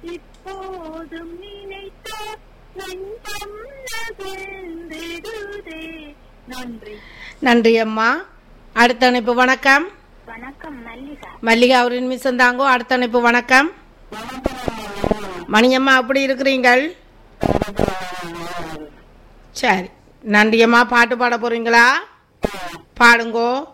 இப்போதும் நினைத்தா நெஞ்சம் நகர்ந்திடுதே நன்றி நன்றி அம்மா அடுத்த அணைப்பு வணக்கம் வணக்கம் மல்லிகா மல்லிகா ஒரு நிமிஷம் தாங்கோ அடுத்த அணைப்பு வணக்கம் மணியம்மா அப்படி இருக்கிறீங்கள் சரி நன்றி அம்மா பாட்டு பாட போறீங்களா பாடுங்கோ